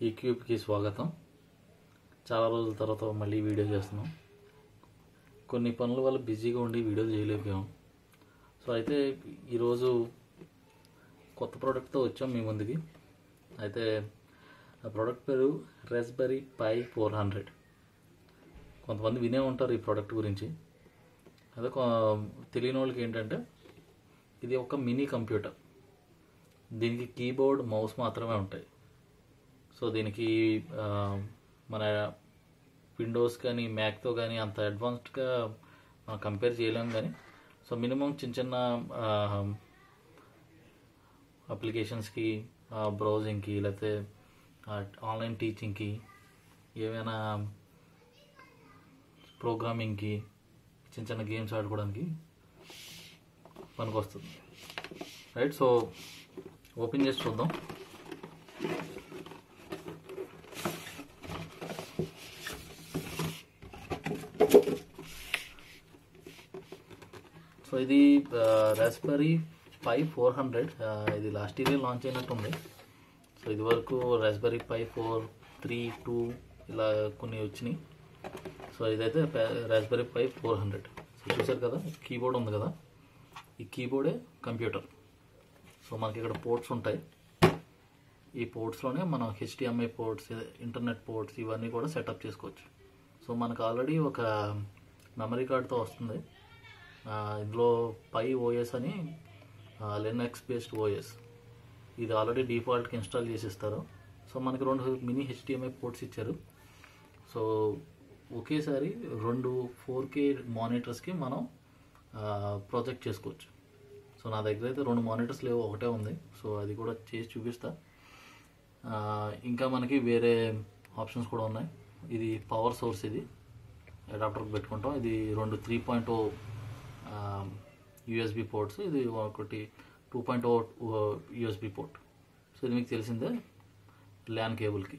ఈ క్యూబ్కి స్వాగతం చాలా రోజుల తర్వాత మళ్ళీ వీడియో చేస్తున్నాం కొన్ని పనుల వల్ల బిజీగా ఉండి వీడియోలు చేయలేకపోయాం సో అయితే ఈరోజు కొత్త ప్రోడక్ట్తో వచ్చాం మీ ముందుకి అయితే ఆ ప్రోడక్ట్ పేరు రెస్బెరీ పై ఫోర్ హండ్రెడ్ కొంతమంది వినే ఉంటారు ఈ ప్రోడక్ట్ గురించి అదే కొ- తెలియని వాళ్ళకి ఏంటంటే ఇది ఒక మినీ కంప్యూటర్ దీనికి కీబోర్డ్ మౌస్ మాత్రమే ఉంటాయి సో దీనికి ఆ, మన విండోస్ కానీ మ్యాక్తో కానీ అంత అడ్వాన్స్డ్గా మనం కంపేర్ చేయలేం కానీ సో మినిమం చిన్న చిన్న అప్లికేషన్స్కి బ్రౌజింగ్కి లేకపోతే ఆన్లైన్ టీచింగ్కి ఏవైనా ప్రోగ్రామింగ్కి చిన్న చిన్న గేమ్స్ ఆడుకోవడానికి పనికొస్తుంది రైట్ సో ఓపెన్ చేసి చూద్దాం సో ఇది రాస్బెరీ ఫైవ్ ఫోర్ హండ్రెడ్ ఇది లాస్ట్ ఇయర్ లాంచ్ అయినట్టుంది సో ఇది వరకు Raspberry five four three two ఇలా కొన్ని వచ్చినాయి సో ఇదైతే Raspberry five four hundred so చూసారు కదా కీబోర్డ్ ఉంది కదా ఈ కీబోర్డే కంప్యూటర్ సో మనకి ఇక్కడ పోర్ట్స్ ఉంటాయి ఈ పోర్ట్స్లోనే మనం హెచ్డిఎంఐ పోర్ట్స్ ఇంటర్నెట్ పోర్ట్స్ ఇవన్నీ కూడా సెటప్ చేసుకోవచ్చు సో మనకు ఆల్రెడీ ఒక మెమరీ కార్డ్తో వస్తుంది ఆ, ఇందులో పై ఓఎస్ అని లెనెక్స్ బేస్డ్ ఓఎస్ ఇది ఆల్రెడీ డిఫాల్ట్కి ఇన్స్టాల్ చేసి ఇస్తారు సో మనకి రెండు మినీ హెచ్డిఎంఐ పోర్ట్స్ ఇచ్చారు సో ఒకేసారి రెండు ఫోర్ కే మానిటర్స్కి మనం ప్రాజెక్ట్ చేసుకోవచ్చు సో నా దగ్గర అయితే రెండు మానిటర్స్ లేవు ఒకటే ఉంది సో అది కూడా చేసి చూపిస్తా ఆ, ఇంకా మనకి వేరే ఆప్షన్స్ కూడా ఉన్నాయి ఇది పవర్ సోర్స్ ఇది అడాప్టర్కి పెట్టుకుంటాం ఇది రెండు three point O USB ports ఇది ఒకటి two point O USB port so ఇది మీకు తెలిసిందే ల్యాన్ కేబుల్కి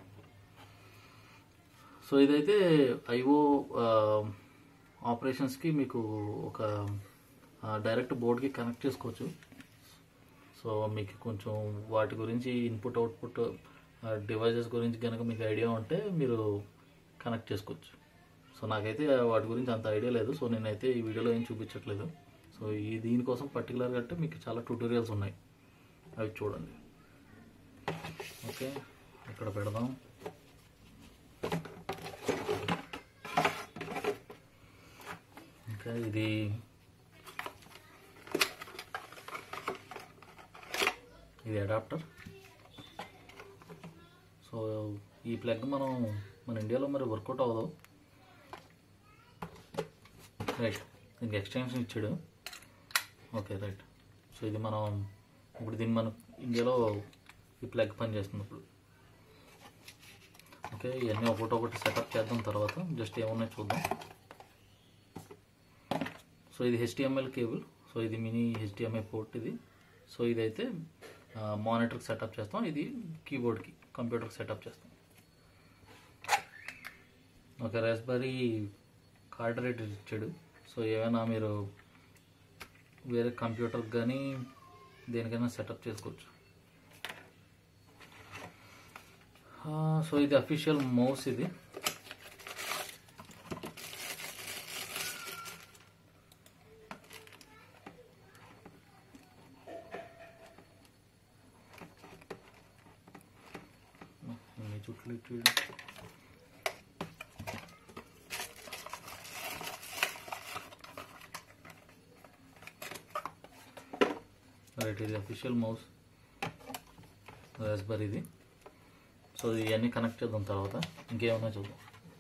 సో ఇదైతే ఐఓ ఆపరేషన్స్కి మీకు ఒక డైరెక్ట్ బోర్డ్కి కనెక్ట్ చేసుకోవచ్చు సో మీకు కొంచెం వాటి గురించి ఇన్పుట్ అవుట్పుట్ డివైజెస్ గురించి కనుక మీకు ఐడియా ఉంటే మీరు కనెక్ట్ చేసుకోవచ్చు సో నాకైతే వాటి గురించి అంత ఐడియా లేదు సో నేనైతే ఈ వీడియోలో ఏం చూపించట్లేదు సో ఈ దీనికోసం పర్టికులర్గా అంటే మీకు చాలా ట్యూటోరియల్స్ ఉన్నాయి అవి చూడండి ఓకే ఇక్కడ పెడదాం ఇంకా ఇది ఇది అడాప్టర్ సో ఈ ప్లగ్ మనం మన ఇండియాలో మరి వర్కౌట్ అవ్వదు రైట్ దీనికి ఎక్స్టెన్షన్ ఇచ్చాడు ఓకే రైట్ సో ఇది మనం ఇప్పుడు దీన్ని మనం ఇండియాలో ఈ ప్లగ్ పని చేస్తుంది ఇప్పుడు ఓకే ఇవన్నీ ఒకటి ఒకటి సెటప్ చేద్దాం తర్వాత జస్ట్ ఏమున్నాయి చూద్దాం సో ఇది హెచ్డిఎంఎల్ కేబుల్ సో ఇది మినీ హెచ్డిఎంఐ పోర్ట్ ఇది సో ఇదైతే మానిటర్కి సెటప్ చేస్తాం ఇది కీబోర్డ్కి కంప్యూటర్కి సెటప్ చేస్తాం ఒక రాస్బెరీ కార్డరేటర్ ఇచ్చాడు సో ఏమైనా మీరు వేరే కంప్యూటర్కి కానీ దేనికైనా సెటప్ చేసుకోవచ్చు ఆ, సో ఇది అఫీషియల్ మౌస్ ఇది మీ చుట్టూ ఇటు ఇటు. రైట్ ఇది అఫీషియల్ మౌస్ రాస్బెరీది సో ఇవన్నీ కనెక్ట్ చేద్దాం తర్వాత ఇంకేమన్నా చూద్దాం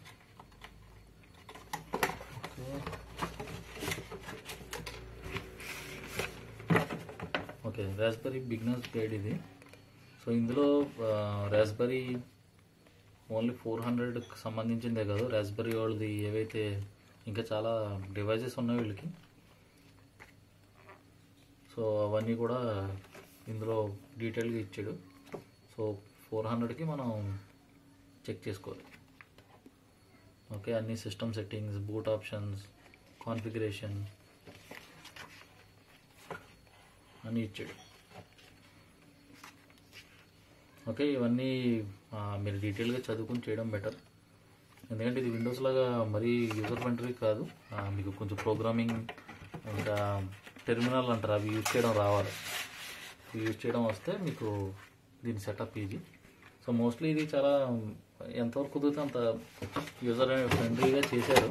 ఓకే రాస్బెరీ బిగినర్స్ గైడ్ ఇది సో ఇందులో రాస్బెరీ ఓన్లీ ఫోర్ హండ్రెడ్కి సంబంధించిందే కాదు రాస్బెరీ వాళ్ళది ఏవైతే ఇంకా చాలా డివైజెస్ ఉన్నాయి వీళ్ళకి సో అవన్నీ కూడా ఇందులో డీటెయిల్గా ఇచ్చాడు సో ఫోర్ హండ్రెడ్కి మనం చెక్ చేసుకోవాలి ఓకే అన్ని system settings boot options configuration అన్నీ ఇచ్చాడు ఓకే ఇవన్నీ ఆ, మీరు డీటెయిల్గా చదువుకుని చేయడం బెటర్ ఎందుకంటే ఇది విండోస్ లాగా మరీ యూజర్ ఫ్రెండ్లీ కాదు ఆ, మీకు కొంచెం ప్రోగ్రామింగ్ ఇంకా టెర్మినల్ అంటారు అవి యూజ్ చేయడం రావాలి ఇవి యూజ్ చేయడం వస్తే మీకు దీని సెటప్ ఈజీ సో మోస్ట్లీ ఇది చాలా ఎంతవరకు కుదిరితే అంత యూజర్ ఫ్రెండ్లీగా చేశారు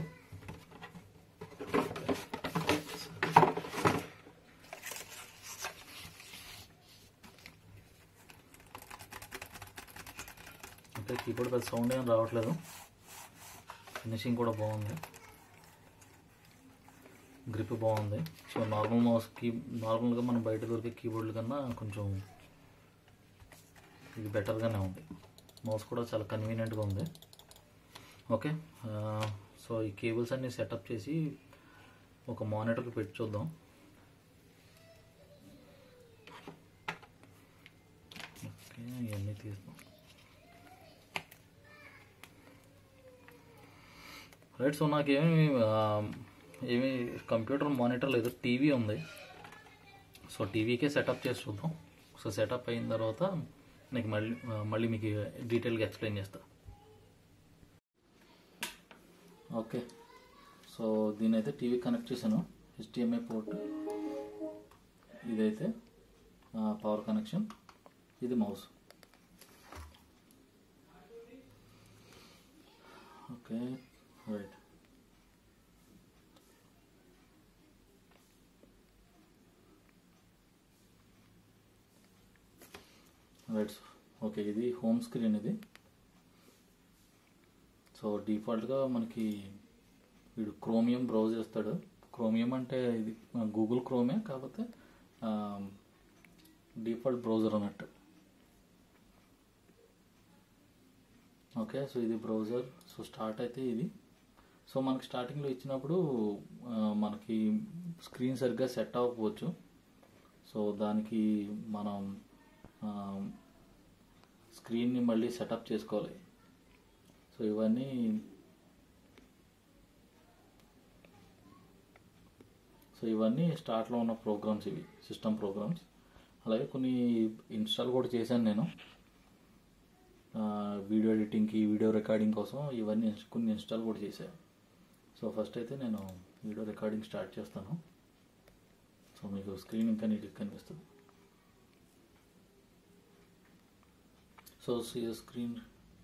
అంటే కీబోర్డ్ పెద్ద సౌండ్ ఏం రావట్లేదు ఫినిషింగ్ కూడా బాగుంది గ్రిప్ బాగుంది సో నార్మల్ మౌస్ కీ నార్మల్గా మనం బయట దొరికే కీబోర్డ్ల కన్నా కొంచెం ఇది బెటర్గానే ఉంది మౌస్ కూడా చాలా కన్వీనియంట్గా ఉంది ఓకే ఆ, సో ఈ కేబుల్స్ అన్ని సెటప్ చేసి ఒక మానిటర్కి పెట్టి చూద్దాం ఓకే ఇవన్నీ తీద్దాం రైట్ సో నాకేమి ఆ, ఏమి కంప్యూటర్ మానిటర్ లేదు టీవీ ఉంది సో టీవీకే సెటప్ చేసి చూద్దాం సో సెటప్ అయిన తర్వాత నీకు మళ్ళీ ఆ, మళ్ళీ మీకు డీటెయిల్గా ఎక్స్ప్లెయిన్ చేస్తా ఓకే సో దీని అయితే టీవీ కనెక్ట్ చేశాను హెచ్డిఎంఐ పోర్ట్ ఇదైతే పవర్ కనెక్షన్ ఇది mouse okay right right okay ఇది హోమ్ స్క్రీన్ ఇది సో డిఫాల్ట్గా మనకి వీడు క్రోమియం బ్రౌజ్ చేస్తాడు క్రోమియం అంటే ఇది గూగుల్ క్రోమే కాకపోతే డిఫాల్ట్ బ్రౌజర్ అన్నట్టు ఓకే సో ఇది బ్రౌజర్ సో స్టార్ట్ అయితే ఇది సో మనకి స్టార్టింగ్లో ఇచ్చినప్పుడు ఆ, మనకి స్క్రీన్ సరిగ్గా సెట్ అవ్వకపోవచ్చు సో దానికి మనం ఆ, స్క్రీన్ని మళ్ళీ సెటప్ చేసుకోవాలి సో ఇవన్నీ సో ఇవన్నీ స్టార్ట్లో ఉన్న ప్రోగ్రామ్స్ ఇవి సిస్టమ్ ప్రోగ్రామ్స్ అలాగే కొన్ని ఇన్స్టాల్ కూడా చేశాను నేను ఆ, వీడియో ఎడిటింగ్కి వీడియో రికార్డింగ్ కోసం ఇవన్నీ ఇన్స్- కొన్ని ఇన్స్టాల్ కూడా చేశాను సో ఫస్ట్ అయితే నేను వీడియో రికార్డింగ్ స్టార్ట్ చేస్తాను సో మీకు స్క్రీన్ ఇంకా నీట్గా కనిపిస్తుంది so see screen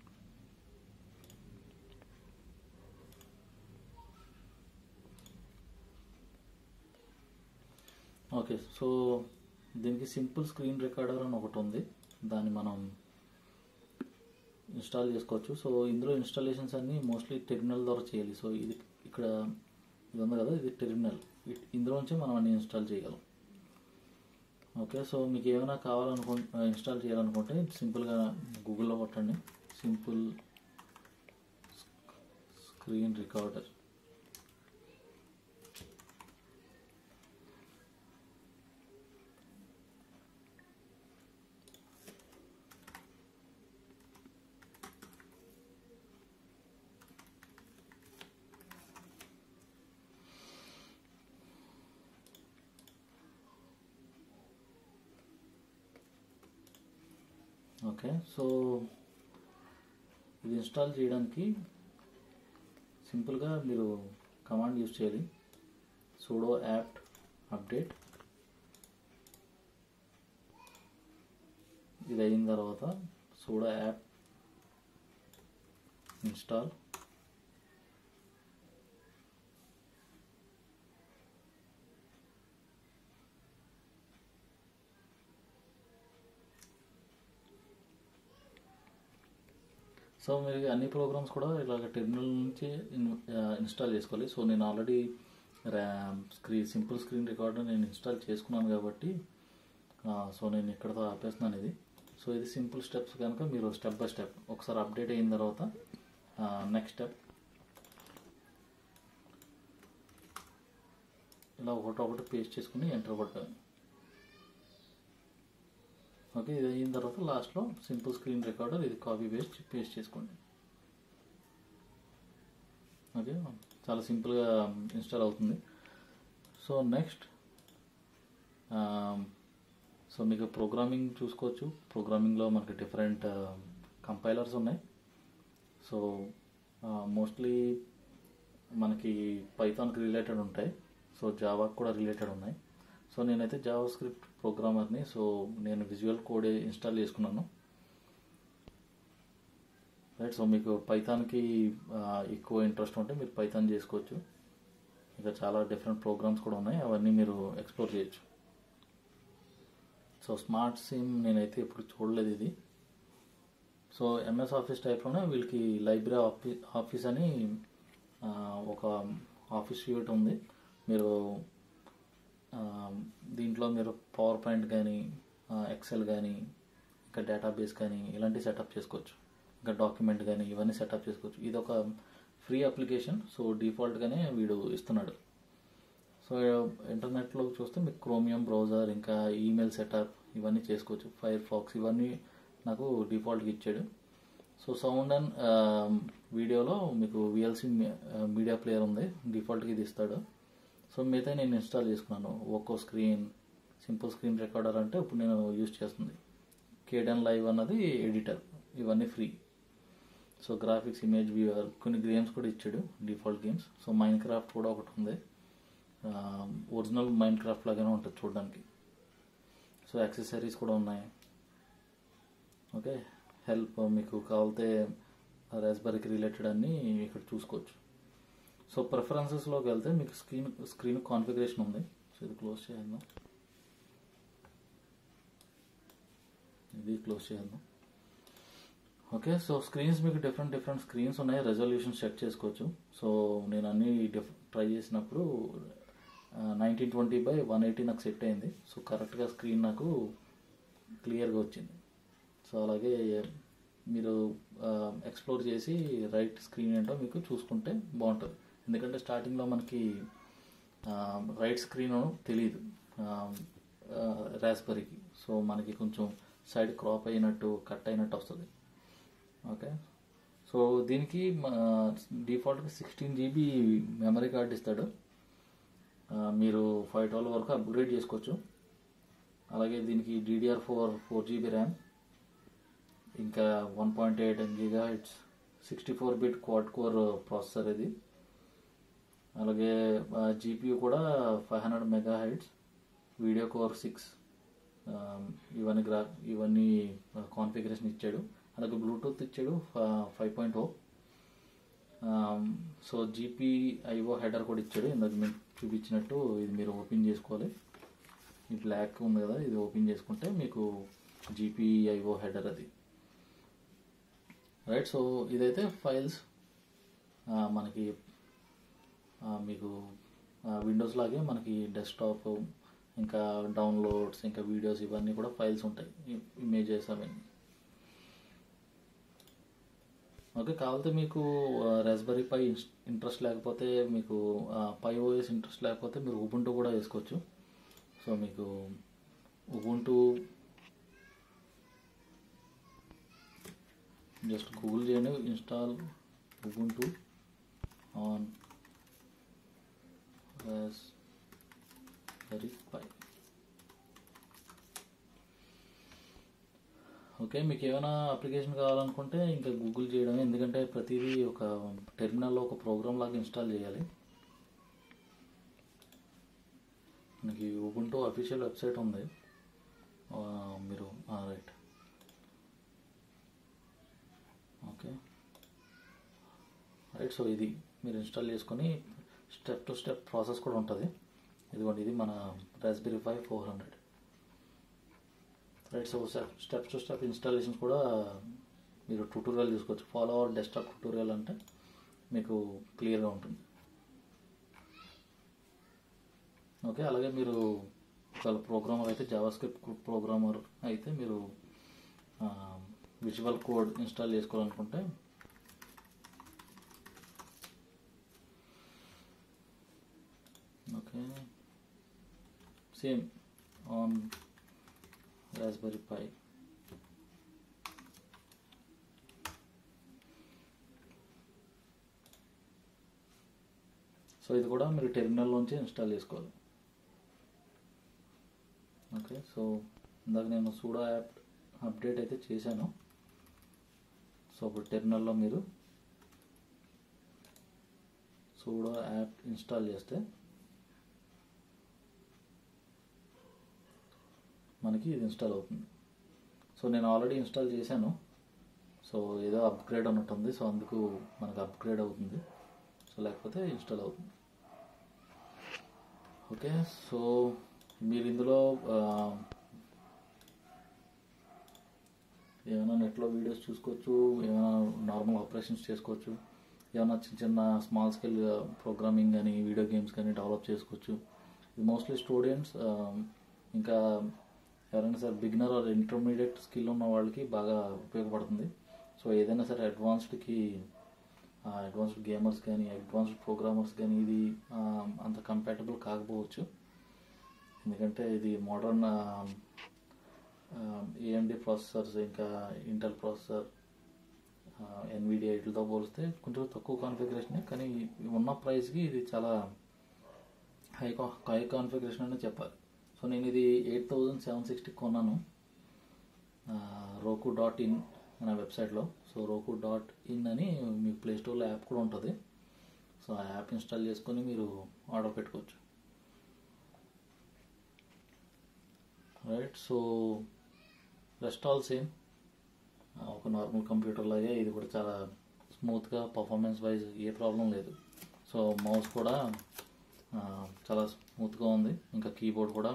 okay so దీనికి సింపుల్ స్క్రీన్ రికార్డర్ అని ఒకటి ఉంది దాన్ని మనం ఇన్స్టాల్ చేసుకోవచ్చు సో ఇందులో ఇన్స్టాలేషన్స్ అన్నీ మోస్ట్లీ టెర్మినల్ ద్వారా చేయాలి సో ఇది ఇక్కడ ఇది ఉంది కదా ఇది టెర్మినల్ ఇ- ఇందులో నుంచి మనం అన్ని ఇన్స్టాల్ చేయగలం ఓకే సో మీకు ఏమైనా కావాలనుకు ఇన్స్టాల్ చేయాలనుకుంటే సింపుల్గా గూగుల్లో కొట్టండి simple screen recorder okay so ఇది ఇన్స్టాల్ చేయడానికి సింపుల్గా మీరు కమాండ్ యూజ్ చేయాలి సూడో యాప్ అప్డేట్ ఇది అయిన తర్వాత సూడో యాప్ ఇన్స్టాల్ సో మీరు అన్ని ప్రోగ్రామ్స్ కూడా ఇలాగ టెర్మినల్ నుంచి ఇన్- ఆ, ఇన్స్టాల్ చేసుకోవాలి సో నేను ఆల్రెడీ ర్యామ్ స్క్రీన్ సింపుల్ స్క్రీన్ రికార్డర్ నేను ఇన్స్టాల్ చేసుకున్నాను కాబట్టి ఆ, సో నేను ఇక్కడతో ఆపేస్తున్నాను ఇది సో ఇది సింపుల్ స్టెప్స్ కనుక మీరు స్టెప్ బై స్టెప్ ఒకసారి అప్డేట్ అయిన తర్వాత నెక్స్ట్ స్టెప్ ఇలా ఒకటి ఒకటి పేస్ట్ చేసుకుని ఎంటర్ కొట్టాలి ఓకే ఇది అయిన తర్వాత లాస్ట్లో సింపుల్ స్క్రీన్ రికార్డర్ ఇది కాపీ పేస్ట్ పేస్ట్ చేసుకోండి ఓకే చాలా సింపుల్గా ఇన్స్టాల్ అవుతుంది సో నెక్స్ట్ సో సో మీకు ప్రోగ్రామింగ్ చూసుకోవచ్చు ప్రోగ్రామింగ్లో మనకి డిఫరెంట్ కంపైలర్స్ ఉన్నాయి సో మోస్ట్లీ మనకి పైథాన్కి రిలేటెడ్ ఉంటాయి సో జావాకి కూడా రిలేటెడ్ ఉన్నాయి సో నేనైతే జావా స్క్రిప్ట్ ప్రోగ్రామర్ని సో నేను విజువల్ కోడ్ ఇన్స్టాల్ చేసుకున్నాను రైట్ సో మీకు పైథాన్కి ఎక్కువ ఇంట్రెస్ట్ ఉంటే మీరు పైథాన్ చేసుకోవచ్చు ఇంకా చాలా డిఫరెంట్ ప్రోగ్రామ్స్ కూడా ఉన్నాయి అవన్నీ మీరు ఎక్స్ప్లోర్ చేయొచ్చు సో స్మార్ట్ సిమ్ నేనైతే ఎప్పుడు చూడలేదు ఇది సో ఎంఎస్ ఆఫీస్ టైప్లోనే వీళ్ళకి లైబ్రరీ ఆఫీస్ ఆఫీస్ అని ఆ, ఒక ఆఫీస్ యూనిట్ ఉంది మీరు ఆ, దీంట్లో మీరు పవర్ పాయింట్ కానీ ఎక్సెల్ కానీ ఇంకా డేటాబేస్ కానీ ఇలాంటి సెటప్ చేసుకోవచ్చు ఇంకా డాక్యుమెంట్ కానీ ఇవన్నీ సెటప్ చేసుకోవచ్చు ఇది ఒక ఫ్రీ అప్లికేషన్ సో డిఫాల్ట్గానే వీడు ఇస్తున్నాడు సో ఇంటర్నెట్లో చూస్తే మీకు క్రోమియం బ్రౌజర్ ఇంకా ఈమెయిల్ సెటప్ ఇవన్నీ చేసుకోవచ్చు ఫైర్ ఫాక్స్ ఇవన్నీ నాకు డిఫాల్ట్గా ఇచ్చాడు సో సౌండ్ అండ్ వీడియోలో మీకు విఎల్సి మీడియా ప్లేయర్ ఉంది డిఫాల్ట్గా ఇది ఇస్తాడు సో మిగతా నేను ఇన్స్టాల్ చేసుకున్నాను ఒక్కో స్క్రీన్ సింపుల్ స్క్రీన్ రికార్డర్ అంటే ఇప్పుడు నేను యూజ్ చేస్తుంది కేడన్ లైవ్ అన్నది ఎడిటర్ ఇవన్నీ free so graphics image viewer కొన్ని గేమ్స్ కూడా ఇచ్చాడు default games so Minecraft కూడా ఒకటి ఉంది ఒరిజినల్ మైండ్ క్రాఫ్ట్ లాగానే ఉంటుంది చూడడానికి సో యాక్సెసరీస్ కూడా ఉన్నాయి ఓకే హెల్ప్ మీకు కావాలితే రాస్బెర్రీకి రిలేటెడ్ అన్నీ ఇక్కడ చూసుకోవచ్చు సో ప్రిఫరెన్సెస్లోకి వెళ్తే మీకు స్క్రీన్ స్క్రీన్ కాన్ఫిగరేషన్ ఉంది సో ఇది క్లోజ్ చేద్దాం ఇది క్లోజ్ చేద్దాం ఓకే సో స్క్రీన్స్ మీకు డిఫరెంట్ డిఫరెంట్ స్క్రీన్స్ ఉన్నాయి రెజల్యూషన్ సెట్ చేసుకోవచ్చు సో నేను అన్ని డిఫ్ ట్రై చేసినప్పుడు nineteen twenty by one eighty నాకు సెట్ అయింది సో కరెక్ట్గా స్క్రీన్ నాకు క్లియర్గా వచ్చింది సో అలాగే మీరు ఎక్స్ప్లోర్ చేసి రైట్ స్క్రీన్ ఏంటో మీకు చూసుకుంటే బాగుంటుంది ఎందుకంటే స్టార్టింగ్లో మనకి రైట్ స్క్రీన్ తెలియదు రాస్బెరీకి సో మనకి కొంచెం సైడ్ క్రాప్ అయినట్టు కట్ అయినట్టు వస్తుంది ఓకే సో దీనికి డిఫాల్ట్గా సిక్స్టీన్ జీబీ మెమరీ కార్డ్ ఇస్తాడు ఆ, మీరు ఫైవ్ ట్వెల్వ్ వరకు అప్గ్రేడ్ చేసుకోవచ్చు అలాగే దీనికి DDR four four GB RAM ఇంకా one point eight gigahertz sixty four bit quad core processor ఇది అలాగే జీపీయూ కూడా five hundred megahertz video core six ఇవన్నీ గ్రా ఇవన్నీ కాన్ఫిగరేషన్ ఇచ్చాడు అలాగే బ్లూటూత్ ఇచ్చాడు five point O so GPIO header కూడా ఇచ్చాడు ఇందాక మీకు చూపించినట్టు ఇది మీరు ఓపెన్ చేసుకోవాలి ఈ బ్లాక్ ఉంది కదా ఇది ఓపెన్ చేసుకుంటే మీకు జీపీఐఓ హెడర్ అది రైట్ సో ఇదైతే ఫైల్స్ మనకి ఆ, మీకు విండోస్ లాగే మనకి డెస్క్టాప్ ఇంకా డౌన్లోడ్స్ ఇంకా వీడియోస్ ఇవన్నీ కూడా ఫైల్స్ ఉంటాయి ఇమేజెస్ అవన్నీ ఓకే కావాలంటే మీకు రాస్బెరీ పై ఇంట్రెస్ట్ లేకపోతే మీకు పై ఓఎస్ ఇంట్రెస్ట్ లేకపోతే మీరు ఉబుంటూ కూడా వేసుకోవచ్చు సో మీకు ఉబుంటూ జస్ట్ గూగుల్ చేయండి install Ubuntu on Raspberry Pi okay మీకు ఏమైనా అప్లికేషన్ కావాలనుకుంటే ఇంకా గూగుల్ చేయడమే ఎందుకంటే ప్రతిదీ ఒక టెర్మినల్లో ఒక ప్రోగ్రామ్ లాగా ఇన్స్టాల్ చేయాలి మనకి ఉబుంటూ అఫీషియల్ వెబ్సైట్ ఉంది ఆ, మీరు రైట్ ఓకే రైట్ సో ఇది మీరు ఇన్స్టాల్ చేసుకొని స్టెప్ టు స్టెప్ ప్రాసెస్ కూడా ఉంటుంది ఇదిగోండి ఇది మన Raspberry Pi four hundred right so step to step installations కూడా మీరు ట్యూటోరియల్ చూసుకోవచ్చు ఫాలో అవర్ డెస్క్టాప్ ట్యూటోరియల్ అంటే మీకు క్లియర్గా ఉంటుంది ఓకే అలాగే మీరు ఒకవేళ ప్రోగ్రామర్ అయితే జావా స్క్రిప్ట్ ప్రోగ్రామర్ అయితే మీరు విజువల్ కోడ్ ఇన్స్టాల్ చేసుకోవాలనుకుంటే okay same on Raspberry Pi so ఇది కూడా మీరు టెర్మినల్ నుంచి ఇన్స్టాల్ చేసుకోవాలి ఓకే సో ఇందాక నేను సూడో యాప్ అప్డేట్ అయితే చేశాను సో ఇప్పుడు టెర్మినల్లో మీరు సూడో యాప్ ఇన్స్టాల్ చేస్తే మనకి ఇది ఇన్స్టాల్ అవుతుంది సో నేను ఆల్రెడీ ఇన్స్టాల్ చేశాను సో ఏదో అప్గ్రేడ్ ఉన్నట్టుంది సో అందుకు మనకు అప్గ్రేడ్ అవుతుంది సో లేకపోతే ఇన్స్టాల్ అవుతుంది ఓకే సో మీరు ఇందులో ఆ, ఏమైనా నెట్లో వీడియోస్ చూసుకోవచ్చు ఏమైనా నార్మల్ ఆపరేషన్స్ చేసుకోవచ్చు ఏమైనా చిన్న చిన్న స్మాల్ స్కేల్ ప్రోగ్రామింగ్ కానీ వీడియో గేమ్స్ కానీ డెవలప్ చేసుకోవచ్చు ఇది మోస్ట్లీ స్టూడెంట్స్ ఇంకా ఎవరైనా సరే బిగినర్ ఆర్ ఇంటర్మీడియట్ స్కిల్ ఉన్న వాళ్ళకి బాగా ఉపయోగపడుతుంది సో ఏదైనా సరే అడ్వాన్స్డ్కి అడ్వాన్స్డ్ గేమర్స్ కానీ అడ్వాన్స్డ్ ప్రోగ్రామర్స్ కానీ ఇది ఆ, అంత కంపాటబుల్ కాకపోవచ్చు ఎందుకంటే ఇది మోడర్న్ ఏఎండి ప్రాసెసర్స్ ఇంకా ఇంటెల్ ప్రాసెసర్ ఎన్విడియా వీటితో పోలిస్తే కొంచెం తక్కువ కాన్ఫిగరేషన్ కానీ ఉన్న ప్రైస్కి ఇది చాలా హై కా హై కాన్ఫిగరేషన్ అనే చెప్పాలి సో నేను ఇది ఎయిట్ థౌజండ్ సెవెన్ సిక్స్టీ కొన్నాను రోకు డాట్ ఇన్ అనే వెబ్సైట్లో సో రోకు డాట్ ఇన్ అని మీకు ప్లే స్టోర్లో యాప్ కూడా ఉంటుంది సో ఆ యాప్ ఇన్స్టాల్ చేసుకొని మీరు ఆర్డర్ పెట్టుకోవచ్చు right so rest all same ఒక నార్మల్ కంప్యూటర్ లాగే ఇది కూడా చాలా స్మూత్గా పర్ఫార్మెన్స్ వైజ్ ఏ ప్రాబ్లం లేదు సో మౌస్ కూడా ఆ, చాలా స్మూత్గా ఉంది ఇంకా కీబోర్డ్ కూడా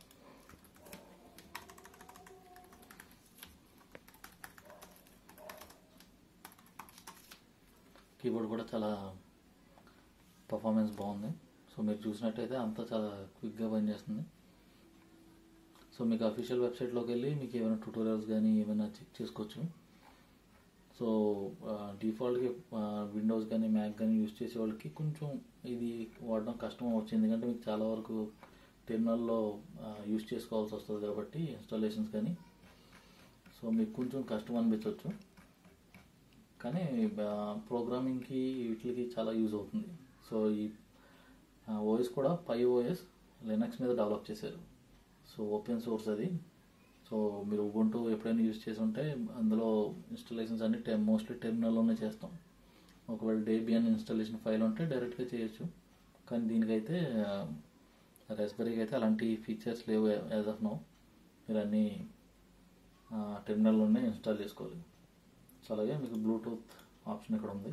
కీబోర్డ్ కూడా చాలా పర్ఫార్మెన్స్ బాగుంది సో మీరు చూసినట్టయితే అంతా చాలా క్విక్గా పనిచేస్తుంది సో మీకు అఫీషియల్ వెబ్సైట్లోకి వెళ్ళి మీకు ఏమైనా ట్యూటోరియల్స్ కానీ ఏమైనా చెక్ చేసుకోవచ్చు సో డిఫాల్ట్గా విండోస్ కానీ మ్యాక్ కానీ యూస్ చేసే వాళ్ళకి కొంచెం ఇది వాడడం కష్టం అవ్వచ్చు ఎందుకంటే మీకు చాలా వరకు టెర్మినల్లో యూస్ చేసుకోవాల్సి వస్తుంది కాబట్టి ఇన్స్టాలేషన్స్ కానీ సో మీకు కొంచెం కష్టం అనిపించవచ్చు కానీ ప్రోగ్రామింగ్కి వీటికి చాలా యూజ్ అవుతుంది సో ఈ ఓఎస్ కూడా పై ఓఎస్ లినక్స్ మీద డెవలప్ చేశారు సో ఓపెన్ సోర్స్ అది సో మీరు ఉబుంటూ ఎప్పుడైనా యూజ్ చేసి ఉంటే అందులో ఇన్స్టాలేషన్స్ అన్ని టె మోస్ట్లీ టెర్మినల్లోనే చేస్తాం ఒకవేళ డేబియన్ ఇన్స్టాలేషన్ ఫైల్ ఉంటే డైరెక్ట్గా చేయొచ్చు కానీ దీనికైతే రెస్బెరీకి అయితే అలాంటి ఫీచర్స్ లేవు యాజ్ ఆఫ్ నో మీరు అన్నీ టెర్మినల్లోనే ఇన్స్టాల్ చేసుకోవాలి సో అలాగే మీకు బ్లూటూత్ ఆప్షన్ ఇక్కడ ఉంది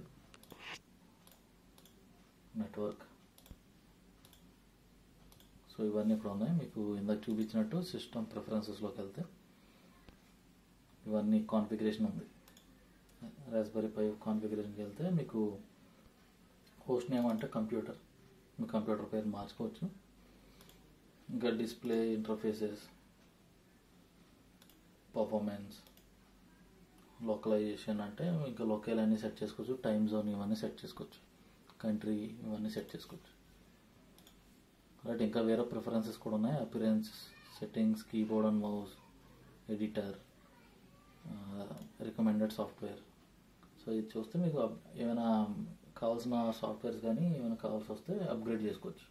నెట్వర్క్ సో ఇవన్నీ ఇక్కడ ఉన్నాయి మీకు ఇందాక చూపించినట్టు సిస్టమ్ ప్రిఫరెన్సెస్లోకి వెళ్తే ఇవన్నీ కాన్ఫిగరేషన్ ఉంది రాస్బెరీ పై కాన్ఫిగరేషన్కి వెళ్తే మీకు హోస్ట్ నేమ్ అంటే కంప్యూటర్ మీ కంప్యూటర్ పేరు మార్చుకోవచ్చు ఇంకా డిస్ప్లే ఇంటర్ఫేసెస్ పర్ఫార్మెన్స్ లోకలైజేషన్ అంటే ఇంకా లోకల్ అన్నీ సెట్ చేసుకోవచ్చు టైం జోన్ ఇవన్నీ సెట్ చేసుకోవచ్చు కంట్రీ ఇవన్నీ సెట్ చేసుకోవచ్చు రైట్ ఇంకా వేరే ప్రిఫరెన్సెస్ కూడా ఉన్నాయి appearance settings keyboard and mouse editor recommended software so ఇది చూస్తే మీకు అప్- ఏమైనా కావాల్సిన సాఫ్ట్వేర్స్ కానీ ఏమైనా కావాల్సి వస్తే అప్గ్రేడ్ చేసుకోవచ్చు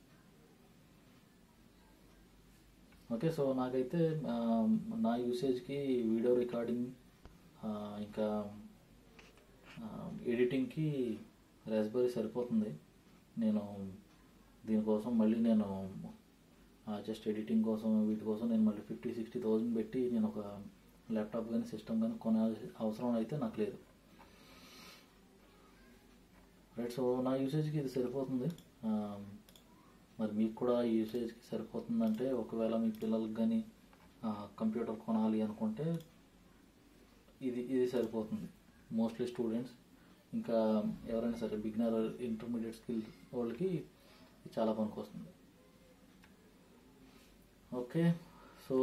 ఓకే సో నాకైతే ఆ, నా యూసేజ్కి వీడియో రికార్డింగ్ ఆ, ఇంకా ఎడిటింగ్కి రాస్బెరీ సరిపోతుంది నేను దీనికోసం మళ్ళీ నేను జస్ట్ ఎడిటింగ్ కోసం వీటి కోసం నేను మళ్ళీ ఫిఫ్టీ సిక్స్టీ థౌజండ్ పెట్టి నేను ఒక ల్యాప్టాప్ కానీ సిస్టమ్ కానీ కొనాల్సిన అవసరం అయితే నాకు లేదు రైట్ సో నా యూసేజ్కి ఇది సరిపోతుంది ఆ, మరి మీకు కూడా ఈ యూసేజ్కి సరిపోతుందంటే ఒకవేళ మీ పిల్లలకు కానీ కంప్యూటర్ కొనాలి అనుకుంటే ఇది ఇది సరిపోతుంది మోస్ట్లీ స్టూడెంట్స్ ఇంకా ఎవరైనా సరే బిగినర్ ఇంటర్మీడియట్ స్కిల్ వాళ్ళకి ఇది చాలా పనికి వస్తుంది ఓకే సో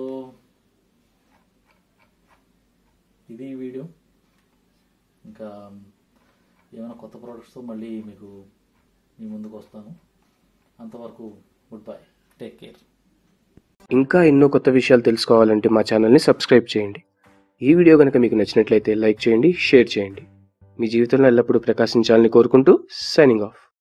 ఇది ఈ వీడియో ఇంకా ఏమైనా కొత్త ప్రోడక్ట్స్తో మళ్ళీ మీకు మీ ముందుకు వస్తాను అంతవరకు గుడ్ బై టేక్ కేర్ ఇంకా ఎన్నో కొత్త విషయాలు తెలుసుకోవాలంటే మా ఛానల్ని సబ్స్క్రైబ్ చేయండి ఈ వీడియో కనుక మీకు నచ్చినట్లయితే లైక్ చేయండి షేర్ చేయండి మీ జీవితంలో ఎల్లప్పుడూ ప్రకాశించాలని కోరుకుంటూ సైనింగ్ ఆఫ్